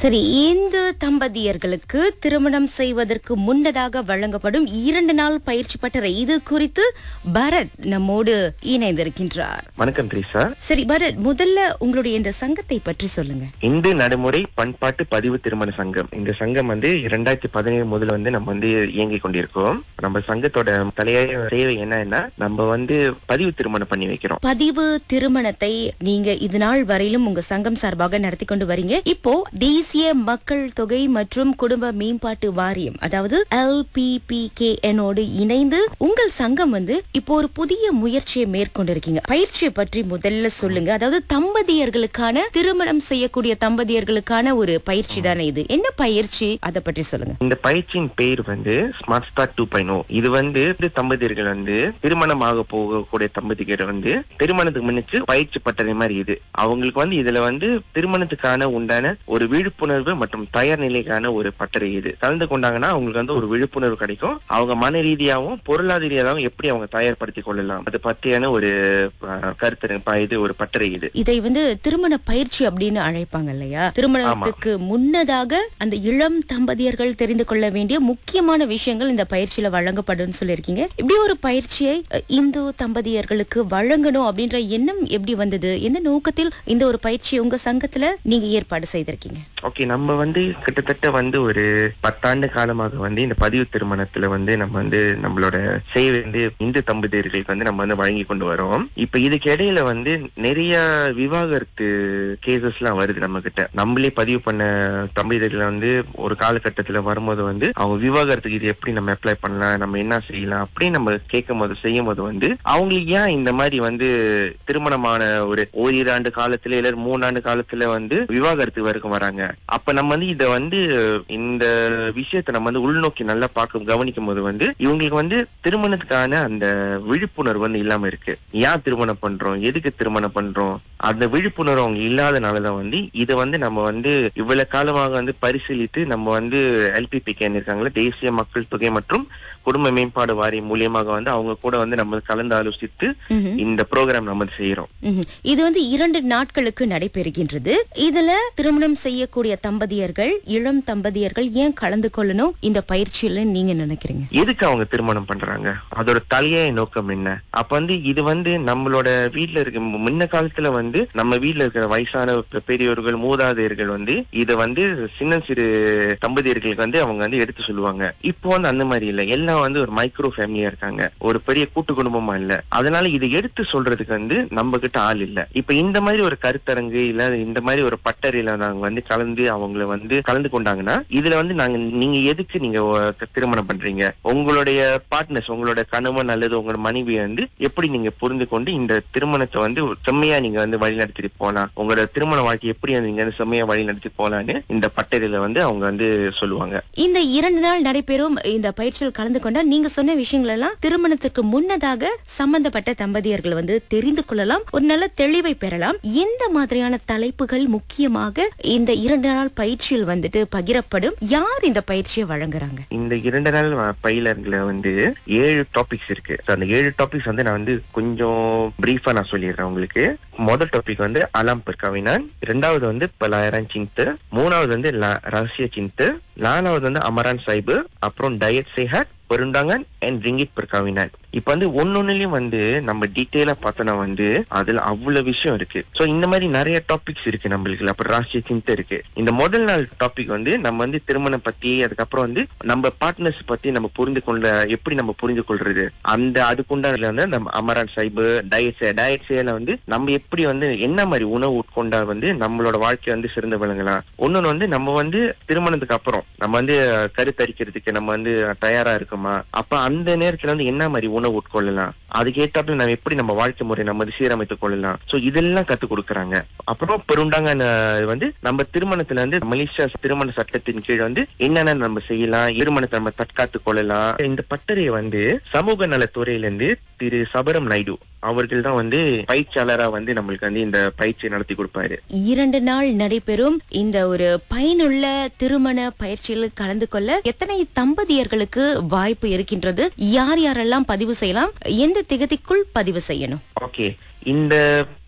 சரி இந்த தம்பதியர்களுக்கு திருமணம் செய்வதற்கு முன்னதாக வழங்கப்படும் இரண்டு நாள் பயிற்சி பட்டறை இது குறித்து பரத் நம்மோடு இணைந்திருக்கின்றார் வணக்கம் திரிசா சரி பரத் முதல்ல உங்களுடைய இந்த சங்கத்தை பற்றி சொல்லுங்க இந்து நடைமுறை பண்பாட்டு பதிவு திருமண சங்கம் இந்த சங்கம் வந்து இரண்டாயிரத்தி பதினேழு முதல் வந்து நம்ம வந்து இயங்கிக் கொண்டிருக்கோம் நம்ம சங்கத்தோட தலையாய சேவை என்னன்னா நம்ம வந்து பதிவு திருமணம் பண்ணி வைக்கிறோம் பதிவு திருமணத்தை நீங்க இது நாள் வரையிலும் உங்க சங்கம் சார்பாக நடத்தி கொண்டு வரீங்க இப்போ தேசிய மக்கள் தொகை மற்றும் குடும்ப மேம்பாட்டு வாரியம் அதாவது எல்பிபிகேஎனோடு இணைந்து உங்கள் சங்கம் வந்து இப்போ ஒரு புதிய முயற்சியை மேற்கொண்டிருக்கீங்க பயிற்சியை பற்றி முதல்ல சொல்லுங்க அதாவது தம்பதியர்களுக்கான திருமணம் செய்யக்கூடிய தம்பதியர்களுக்கான ஒரு பயிற்சி தானே இது என்ன பயிற்சி அதை பற்றி சொல்லுங்க இந்த பயிற்சியின் பெயர் வந்து ஸ்மார்ட் ஸ்டார்ட் டூ பாயிண்ட் இது வந்து இந்த தம்பதியர்கள் வந்து திருமணமாக போகக்கூடிய தம்பதியர் வந்து திருமணத்துக்கு முன்னிச்சு பயிற்சி பட்டறை மாதிரி இது அவங்களுக்கு வந்து இதுல வந்து திருமணத்துக்கான உண்டான ஒரு விழிப்புணர்வு மற்றும் தயார் நிலைக்கான ஒரு பட்டறை இது கலந்து கொண்டாங்கன்னா அவங்களுக்கு வந்து ஒரு விழிப்புணர்வு கிடைக்கும் அவங்க மன ரீதியாகவும் பொருளாதார ரீதியாகவும் எப்படி அவங்க தயார்படுத்திக் கொள்ளலாம் அது பத்தியான ஒரு அஹ், கருத்து ப- இது ஒரு பட்டறை இது இதை வந்து திருமண பயிற்சி அப்படின்னு அழைப்பாங்க இல்லையா திருமணத்துக்கு முன்னதாக அந்த இளம் தம்பதியர்கள் தெரிந்து கொள்ள வேண்டிய முக்கியமான விஷயங்கள் இந்த பயிற்சியில வழங்கப்படும் சொல்லியிருக்கீங்க இப்படி ஒரு பயிற்சியை அஹ், இந்து தம்பதியர்களுக்கு வழங்கணும் அப்படின்ற எண்ணம் எப்படி வந்தது எந்த நோக்கத்தில் இந்த ஒரு பயிற்சியை உங்க சங்கத்துல நீங்க ஏற்பாடு செய்திருக்கீங்க ஓகே நம்ம வந்து கிட்டத்தட்ட வந்து ஒரு பத்தாண்டு காலமாக வந்து இந்த பதிவு திருமணத்துல வந்து நம்ம வந்து நம்மளோட சேவை வந்து இந்து தம்பதியர்களுக்கு வந்து நம்ம வந்து வழங்கி கொண்டு வரோம் இப்ப இதுக்கு இடையில வந்து நிறைய விவாகரத்து கேசஸ் எல்லாம் வருது நம்ம கிட்ட நம்மளே பதிவு பண்ண தம்பதியர்கள் வந்து ஒரு காலகட்டத்துல வரும்போது வந்து அவங்க விவாகரத்துக்கு இது எப்படி நம்ம அப்ளை பண்ணலாம் நம்ம என்ன செய்யலாம் அப்படின்னு நம்ம கேட்கும் போது செய்யும் போது வந்து அவங்களுக்கு ஏன் இந்த மாதிரி வந்து திருமணமான ஒரு ஓரிரு ஆண்டு காலத்துல இல்ல மூணாண்டு காலத்துல வந்து விவாகரத்து வரைக்கும் வராங்க அப்ப நம்ம வந்து இத வந்து இந்த விஷயத்தை நம்ம வந்து உள்நோக்கி நல்லா பார்க்க கவனிக்கும் போது வந்து இவங்களுக்கு வந்து திருமணத்துக்கான அந்த விழிப்புணர்வு வந்து இல்லாம இருக்கு ஏன் திருமணம் பண்றோம் எதுக்கு திருமணம் பண்றோம் அந்த விழிப்புணர்வு அவங்க இல்லாதனாலதான் வந்து இதை வந்து நம்ம வந்து இவ்வளவு காலமாக வந்து பரிசீலித்து நம்ம வந்து எல்பிபிகேன் இருக்காங்களா தேசிய மக்கள் தொகை மற்றும் குடும்ப மேம்பாடு வாரியம் மூலியமாக வந்து அவங்க கூட வந்து நம்ம கலந்து ஆலோசித்து ம்ஹும். இந்த ப்ரோக்ராம் நம்ம செய்யறோம் ம்ஹும். இது வந்து இரண்டு நாட்களுக்கு நடைபெறுகின்றது இதுல திருமணம் செய்யக்கூடிய தம்பதியர்கள் இளம் தம்பதியர்கள் ஏன் கலந்து கொள்ளணும் இந்த பயிற்சியில நீங்க நினைக்கிறீங்க எதுக்கு அவங்க திருமணம் பண்றாங்க அதோட தலையாய நோக்கம் என்ன அப்ப வந்து இது வந்து நம்மளோட வீட்ல இருக்க மு- முன்ன காலத்துல வந்து நம்ம வீட்ல இருக்கிற வயசான பெ- பெரியவர்கள் மூதாதையர்கள் வந்து இத வந்து சின்ன சிறு தம்பதியர்களுக்கு வந்து அவங்க வந்து எடுத்து சொல்லுவாங்க இப்போ வந்து அந்த மாதிரி இல்ல எல்லாம் வந்து ஒரு மைக்ரோ ஃபேமிலியா இருக்காங்க ஒரு பெரிய கூட்டு குடும்பமா இல்ல அதனால இதை எடுத்து சொல்றதுக்கு வந்து நம்ம கிட்ட ஆள் இல்ல இப்ப இந்த மாதிரி ஒரு கருத்தரங்கு இல்ல இந்த மாதிரி ஒரு பட்டறையில நாங்க வந்து கலந்து அவங்கள வந்து கலந்து கொண்டாங்கன்னா இதுல வந்து நாங்க நீங்க எதுக்கு நீங்க ஒ- திருமணம் பண்றீங்க உங்களுடைய பார்ட்னர்ஸ் உங்களோட கணவன் அல்லது உங்களோட மனைவி வந்து எப்படி நீங்க புரிந்து கொண்டு இந்த திருமணத்தை வந்து ஒரு செம்மையா நீங்க வந்து வழி நடத்திட்டு போலாம் உங்களோட திருமண வாழ்க்கை எப்படி நீங்க வந்து செம்மையா வழி நடத்தி போலான்னு இந்த பட்டறையில வந்து அவங்க வந்து சொல்லுவாங்க இந்த இரண்டு நாள் நடைபெறும் இந்த பயிற்சியில் கலந்து கொண்டா நீங்க சொன்ன விஷயங்கள் எல்லாம் திருமணத்துக்கு முன்னதாக சம்பந்தப்பட்ட தம்பதியர்கள் வந்து தெரிந்து கொள்ளலாம் ஒரு நல்ல தெளிவை பெறலாம் எந்த மாதிரியான தலைப்புகள் முக்கியமாக இந்த இரண்டு நாள் பயிற்சியில் வந்துட்டு பகிரப்படும் யார் இந்த பயிற்சியை வழங்குறாங்க இந்த இரண்டு நாள் வ- பயிலர்களை வந்து ஏழு டாபிக்ஸ் இருக்கு So, அந்த ஏழு டாபிக்ஸ் வந்து நான் வந்து கொஞ்சம் பிரீஃபா நான் சொல்லிடுறேன் உங்களுக்கு முதல் டாபிக் வந்து அலாம் பெர்காவினான் இரண்டாவது வந்து பலாயிரம் சிந்து மூணாவது வந்து லா- ரகசிய சிந்து நாலாவது வந்து அமரான் சாய்பு அப்புறம் டயட் சேஹட் பெருண்டாங்கன் அண்ட் ரிங்கிட் பெர்காவினான் இப்ப வந்து ஒன்னொன்னுலயும் வந்து நம்ம டீட்டெயிலா பார்த்தோம்னா வந்து அதுல அவ்வளவு விஷயம் இருக்கு சோ இந்த மாதிரி நிறைய டாபிக்ஸ் இருக்கு நம்மளுக்கு அப்புறம் ராசிய சிந்தை இருக்கு இந்த முதல் நாள் டாபிக் வந்து நம்ம வந்து திருமணம் பத்தி அதுக்கப்புறம் வந்து நம்ம பார்ட்னர்ஸ் பத்தி நம்ம புரிந்து கொள்ள எப்படி நம்ம புரிந்து கொள்றது அந்த அதுக்குண்டான வந்து நம்ம அமரான் சாஹிபு டயட் டயட் சேல வந்து நம்ம எப்படி வந்து என்ன மாதிரி உணவு உட்கொண்டா வந்து நம்மளோட வாழ்க்கை வந்து சிறந்து விளங்கலாம் ஒன்னொன்னு வந்து நம்ம வந்து திருமணத்துக்கு அப்புறம் நம்ம வந்து அஹ், கருத்தரிக்கிறதுக்கு நம்ம வந்து தயாரா இருக்குமா அப்ப அந்த நேரத்துல வந்து என்ன மாதிரி உணவு உட்கொள்ளலாம் அதுக்கு ஏத்தாப்புல நம்ம எப்படி நம்ம வாழ்க்கை முறை நம்ம வந்து சீரமைத்துக் கொள்ளலாம் சோ இதெல்லாம் கத்து கொடுக்கறாங்க அப்புறம் பெருண்டாங்க வந்து நம்ம திருமணத்துல வந்து மலேசியா திருமண சட்டத்தின் கீழ் வந்து என்னென்ன நம்ம செய்யலாம் திருமணத்தை நம்ம தற்காத்து கொள்ளலாம் இந்த பட்டறையை வந்து சமூக நலத்துறையில இருந்து திரு சபரம் நாயுடு அவர்கள் தான் வந்து பயிற்சியாளரா வந்து நம்மளுக்கு வந்து இந்த பயிற்சியை நடத்தி கொடுப்பாரு இரண்டு நாள் நடைபெறும் இந்த ஒரு பயனுள்ள திருமண பயிற்சியில் கலந்து கொள்ள எத்தனை தம்பதியர்களுக்கு வாய்ப்பு இருக்கின்றது யார் யாரெல்லாம் பதிவு செய்யலாம் எந்த திகதிக்குள் பதிவு செய்யணும் ஓகே இந்த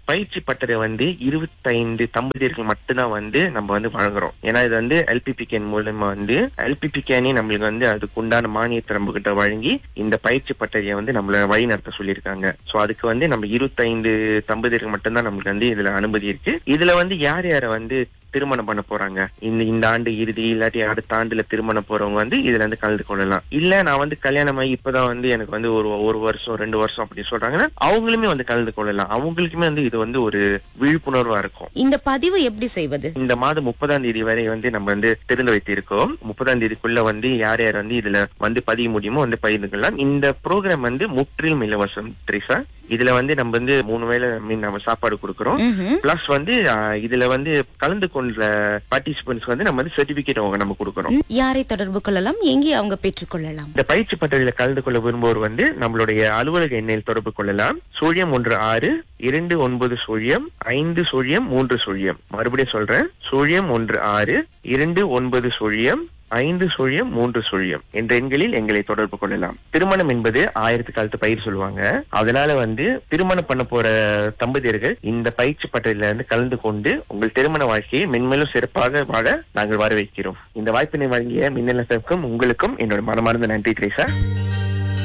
பயிற்சி பட்டறை வந்து இருபத்தைந்து தம்பதியர்கள் மட்டும்தான் வந்து நம்ம வந்து வழங்குறோம் ஏன்னா இது வந்து எல்பிபிகேன் மூலமா வந்து எல்பிபிகேனே நம்மளுக்கு வந்து அதுக்கு உண்டான மானியத்தை நம்ம கிட்ட வழங்கி இந்த பயிற்சி பட்டறையை வந்து நம்மள வழி நடத்த சொல்லியிருக்காங்க சோ அதுக்கு வந்து நம்ம இருபத்தைந்து தம்பதியர்கள் மட்டும்தான் நம்மளுக்கு வந்து இதுல அனுமதி இருக்கு இதுல வந்து யார் யாரை வந்து திருமணம் பண்ண போறாங்க இந்த இந்த ஆண்டு இறுதி இல்லாட்டி அடுத்த ஆண்டுல திருமணம் போறவங்க வந்து இதுல இருந்து கலந்து கொள்ளலாம் இல்ல நான் வந்து கல்யாணம் ஆகி இப்பதான் வந்து எனக்கு வந்து ஒரு ஒரு வருஷம் ரெண்டு வருஷம் அப்படி சொல்றாங்கன்னா அவங்களுமே வந்து கலந்து கொள்ளலாம் அவங்களுக்குமே வந்து இது வந்து ஒரு விழிப்புணர்வா இருக்கும் இந்த பதிவு எப்படி செய்வது இந்த மாதம் முப்பதாம் தேதி வரை வந்து நம்ம வந்து திறந்து வைத்திருக்கோம் முப்பதாம் தேதிக்குள்ள வந்து யார் யார் வந்து இதுல வந்து பதிய முடியுமோ வந்து பகிர்ந்துக்கலாம் இந்த ப்ரோக்ராம் வந்து முற்றிலும் இலவசம் த்ரிஷா இதுல வந்து நம்ம வந்து மூணு வேளை மீன் நம்ம சாப்பாடு கொடுக்கறோம் ம்ஹும். பிளஸ் வந்து ஆஹ், இதுல வந்து கலந்து கொண்ட பார்ட்டிசிபென்ட்ஸ் வந்து நம்ம வந்து சர்டிபிகேட் அவங்க நம்ம கொடுக்கறோம் ம், யாரை தொடர்பு கொள்ளலாம் எங்கே அவங்க பெற்றுக்கொள்ளலாம் இந்த பயிற்சி பட்டறையில கலந்து கொள்ள விரும்புவோர் வந்து நம்மளுடைய அலுவலக எண்ணில் தொடர்பு கொள்ளலாம் சூழியம் ஒன்று ஆறு இரண்டு ஒன்பது சூழியம் ஐந்து சூழியம் மூன்று சூழியம் மறுபடியும் சொல்றேன் சூழியம் ஒன்று ஆறு இரண்டு ஒன்பது சூழியம் ஐந்து சுழியம் மூன்று சுழியம் என்ற எண்களில் எங்களை தொடர்பு கொள்ளலாம் திருமணம் என்பது ஆயிரத்து காலத்து பயிர் சொல்லுவாங்க அதனால வந்து திருமணம் பண்ண போற தம்பதியர்கள் இந்த பயிற்சி பட்டறையில இருந்து கலந்து கொண்டு உங்கள் திருமண வாழ்க்கையை மென்மேலும் சிறப்பாக வாழ நாங்கள் வரவேற்கிறோம் இந்த வாய்ப்பினை வழங்கிய மின்னல் FM க்கும் உங்களுக்கும் என்னோட மனமார்ந்த நன்றி திரேசா